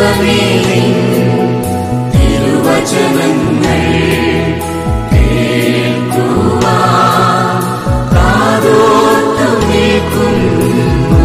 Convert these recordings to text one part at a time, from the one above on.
ദൈവമേ തിരുവചനങ്ങൾ കേൾക്കുവാൻ കാതോർത്തു നിൽക്കുന്നു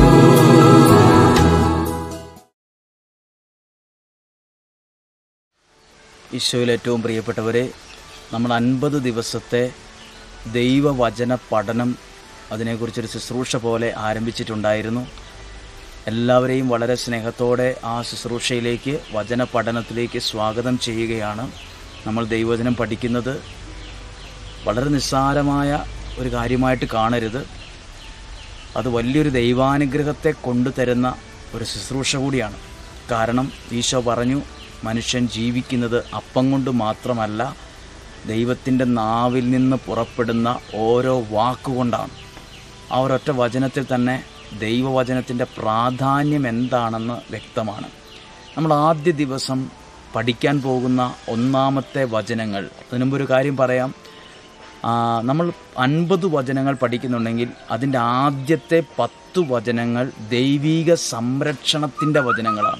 ഈശോയിൽ ഏറ്റവും പ്രിയപ്പെട്ടവരെ നമ്മൾ അൻപത് ദിവസത്തെ ദൈവവചന പഠനം അതിനെക്കുറിച്ചൊരു ശുശ്രൂഷ പോലെ ആരംഭിച്ചിട്ടുണ്ടായിരുന്നു എല്ലാവരെയും വളരെ സ്നേഹത്തോടെ ആ ശുശ്രൂഷയിലേക്ക് വചന പഠനത്തിലേക്ക് സ്വാഗതം ചെയ്യുകയാണ് നമ്മൾ ദൈവവചനം പഠിക്കുന്നത് വളരെ നിസ്സാരമായ ഒരു കാര്യമായിട്ട് കാണരുത് അത് വലിയൊരു ദൈവാനുഗ്രഹത്തെ കൊണ്ടുതരുന്ന ഒരു ശുശ്രൂഷ കൂടിയാണ് കാരണം ഈശോ പറഞ്ഞു മനുഷ്യൻ ജീവിക്കുന്നത് അപ്പം കൊണ്ട് മാത്രമല്ല ദൈവത്തിൻ്റെ നാവിൽ നിന്ന് പുറപ്പെടുന്ന ഓരോ വാക്കുകൊണ്ടാണ് ആ ഒരൊറ്റ വചനത്തിൽ തന്നെ ദൈവവചനത്തിൻ്റെ പ്രാധാന്യം എന്താണെന്ന് വ്യക്തമാണ് നമ്മൾ ആദ്യ ദിവസം പഠിക്കാൻ പോകുന്ന ഒന്നാമത്തെ വചനങ്ങൾ അതിനുമുമ്പ് ഒരു കാര്യം പറയാം ആ, നമ്മൾ അൻപത് വചനങ്ങൾ പഠിക്കുന്നുണ്ടെങ്കിൽ അതിൻ്റെ ആദ്യത്തെ പത്ത് വചനങ്ങൾ ദൈവീക സംരക്ഷണത്തിൻ്റെ വചനങ്ങളാണ്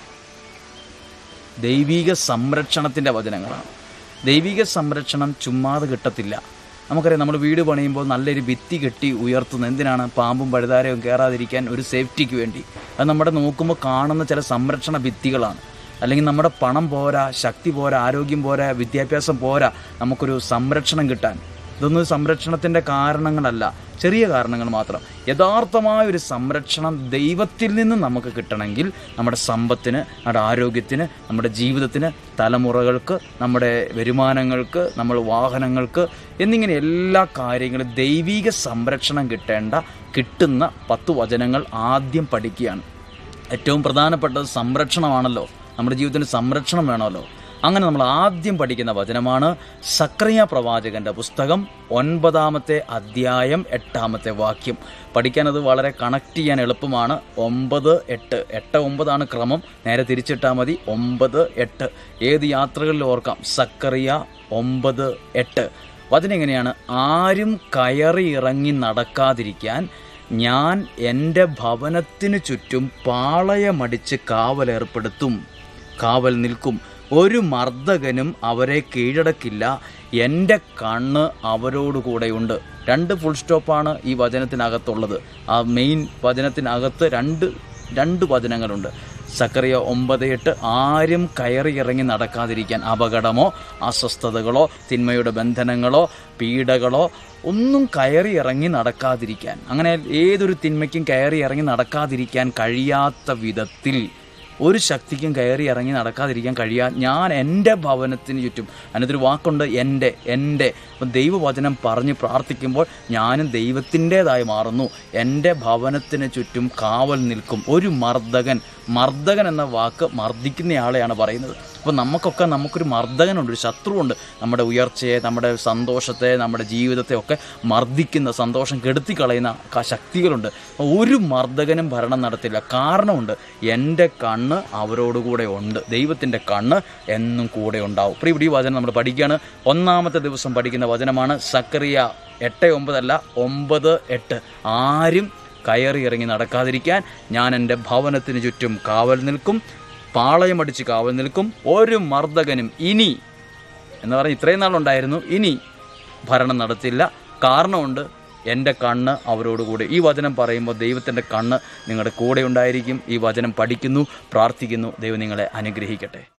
ദൈവിക സംരക്ഷണത്തിൻ്റെ വചനങ്ങളാണ് ദൈവിക സംരക്ഷണം ചുമ്മാതെ കിട്ടത്തില്ല നമുക്കറിയാം നമ്മൾ വീട് പണിയുമ്പോൾ നല്ലൊരു ഭിത്തി കെട്ടി ഉയർത്തുന്നത് എന്തിനാണ് പാമ്പും പഴുതാരവും കയറാതിരിക്കാൻ ഒരു സേഫ്റ്റിക്ക് വേണ്ടി അത് നമ്മുടെ നോക്കുമ്പോൾ കാണുന്ന ചില സംരക്ഷണ ഭിത്തികളാണ് അല്ലെങ്കിൽ നമ്മുടെ പണം പോരാ ശക്തി പോരാ ആരോഗ്യം പോരാ വിദ്യാഭ്യാസം പോരാ നമുക്കൊരു സംരക്ഷണം കിട്ടാൻ ഇതൊന്നും സംരക്ഷണത്തിൻ്റെ കാരണങ്ങളല്ല ചെറിയ കാരണങ്ങൾ മാത്രം യഥാർത്ഥമായ ഒരു സംരക്ഷണം ദൈവത്തിൽ നിന്ന് നമുക്ക് കിട്ടണമെങ്കിൽ നമ്മുടെ സമ്പത്തിന് നമ്മുടെ ആരോഗ്യത്തിന് നമ്മുടെ ജീവിതത്തിന് തലമുറകൾക്ക് നമ്മുടെ വരുമാനങ്ങൾക്ക് നമ്മൾ വാഹനങ്ങൾക്ക് എന്നിങ്ങനെ എല്ലാ കാര്യങ്ങളും ദൈവിക സംരക്ഷണം കിട്ടേണ്ട കിട്ടുന്ന പത്ത് വചനങ്ങൾ ആദ്യം പഠിക്കുകയാണ് ഏറ്റവും പ്രധാനപ്പെട്ടത് സംരക്ഷണമാണല്ലോ നമ്മുടെ ജീവിതത്തിന് സംരക്ഷണം വേണമല്ലോ അങ്ങനെ നമ്മൾ ആദ്യം പഠിക്കുന്ന വചനമാണ് സക്രിയ പ്രവാചകന്റെ പുസ്തകം ഒൻപതാമത്തെ അധ്യായം എട്ടാമത്തെ വാക്യം പഠിക്കാനത് വളരെ കണക്ട് ചെയ്യാൻ എളുപ്പമാണ് ഒമ്പത് എട്ട് എട്ട് ഒമ്പതാണ് ക്രമം നേരെ തിരിച്ചിട്ടാൽ മതി ഒമ്പത് എട്ട് ഏത് യാത്രകളിൽ ഓർക്കാം സക്കറിയ ഒമ്പത് എട്ട് വചനം എങ്ങനെയാണ് ആരും കയറി ഇറങ്ങി നടക്കാതിരിക്കാൻ ഞാൻ എൻ്റെ ഭവനത്തിനു ചുറ്റും പാളയമടിച്ച് കാവലേർപ്പെടുത്തും കാവൽ നിൽക്കും ഒരു മർദ്ദകനും അവരെ കീഴടക്കില്ല എൻ്റെ കണ്ണ് അവരോടുകൂടെയുണ്ട് രണ്ട് ഫുൾ സ്റ്റോപ്പാണ് ഈ വചനത്തിനകത്തുള്ളത് ആ മെയിൻ വചനത്തിനകത്ത് രണ്ട് രണ്ട് വചനങ്ങളുണ്ട് സക്കറിയ ഒമ്പത് എട്ട് ആരും കയറി ഇറങ്ങി നടക്കാതിരിക്കാൻ അപകടമോ അസ്വസ്ഥതകളോ തിന്മയുടെ ബന്ധനങ്ങളോ പീഡകളോ ഒന്നും കയറി ഇറങ്ങി നടക്കാതിരിക്കാൻ അങ്ങനെ ഏതൊരു തിന്മയ്ക്കും കയറി ഇറങ്ങി നടക്കാതിരിക്കാൻ കഴിയാത്ത വിധത്തിൽ ഒരു ശക്തിക്കും കയറി ഇറങ്ങി നടക്കാതിരിക്കാൻ കഴിയാ ഞാൻ എൻ്റെ ഭവനത്തിന് ചുറ്റും അതിനകത്തൊരു വാക്കുണ്ട് എൻ്റെ എൻ്റെ അപ്പം ദൈവവചനം പറഞ്ഞ് പ്രാർത്ഥിക്കുമ്പോൾ ഞാനും ദൈവത്തിൻ്റെതായി മാറുന്നു എൻ്റെ ഭവനത്തിന് ചുറ്റും കാവൽ നിൽക്കും ഒരു മർദ്ദകൻ മർദ്ദകൻ എന്ന വാക്ക് മർദ്ദിക്കുന്നയാളെയാണ് പറയുന്നത് അപ്പോൾ നമുക്കൊക്കെ നമുക്കൊരു മർദ്ദകനുണ്ട് ഒരു ശത്രുവുണ്ട് നമ്മുടെ ഉയർച്ചയെ നമ്മുടെ സന്തോഷത്തെ നമ്മുടെ ജീവിതത്തെ ഒക്കെ മർദ്ദിക്കുന്ന സന്തോഷം കെടുത്തിക്കളയുന്ന ക- ശക്തികളുണ്ട് ഒരു മർദ്ദകനും ഭരണം നടത്തില്ല കാരണമുണ്ട് എൻ്റെ കണ്ണ് അവരോടുകൂടെ ഉണ്ട് ദൈവത്തിൻ്റെ കണ്ണ് എന്നും കൂടെ ഉണ്ടാവും ഇപ്പോൾ ഇവിടെ ഈ വചനം നമ്മൾ പഠിക്കുകയാണ് ഒന്നാമത്തെ ദിവസം പഠിക്കുന്ന വചനമാണ് സക്കറിയ എട്ട് ഒമ്പതല്ല ഒമ്പത് എട്ട് ആരും കയറി ഇറങ്ങി നടക്കാതിരിക്കാൻ ഞാൻ എൻ്റെ ഭവനത്തിന് ചുറ്റും കാവൽ നിൽക്കും പാളയമടിച്ച് കാവൽ നിൽക്കും ഒരു മർദ്ദകനും ഇനി എന്ന് പറഞ്ഞ് ഇത്രയും നാളുണ്ടായിരുന്നു ഇനി ഭരണം നടത്തില്ല കാരണമുണ്ട് എൻ്റെ കണ്ണ് അവരോടുകൂടെ ഈ വചനം പറയുമ്പോൾ ദൈവത്തിൻ്റെ കണ്ണ് നിങ്ങളുടെ കൂടെ ഉണ്ടായിരിക്കും ഈ വചനം പഠിക്കുന്നു പ്രാർത്ഥിക്കുന്നു ദൈവം നിങ്ങളെ അനുഗ്രഹിക്കട്ടെ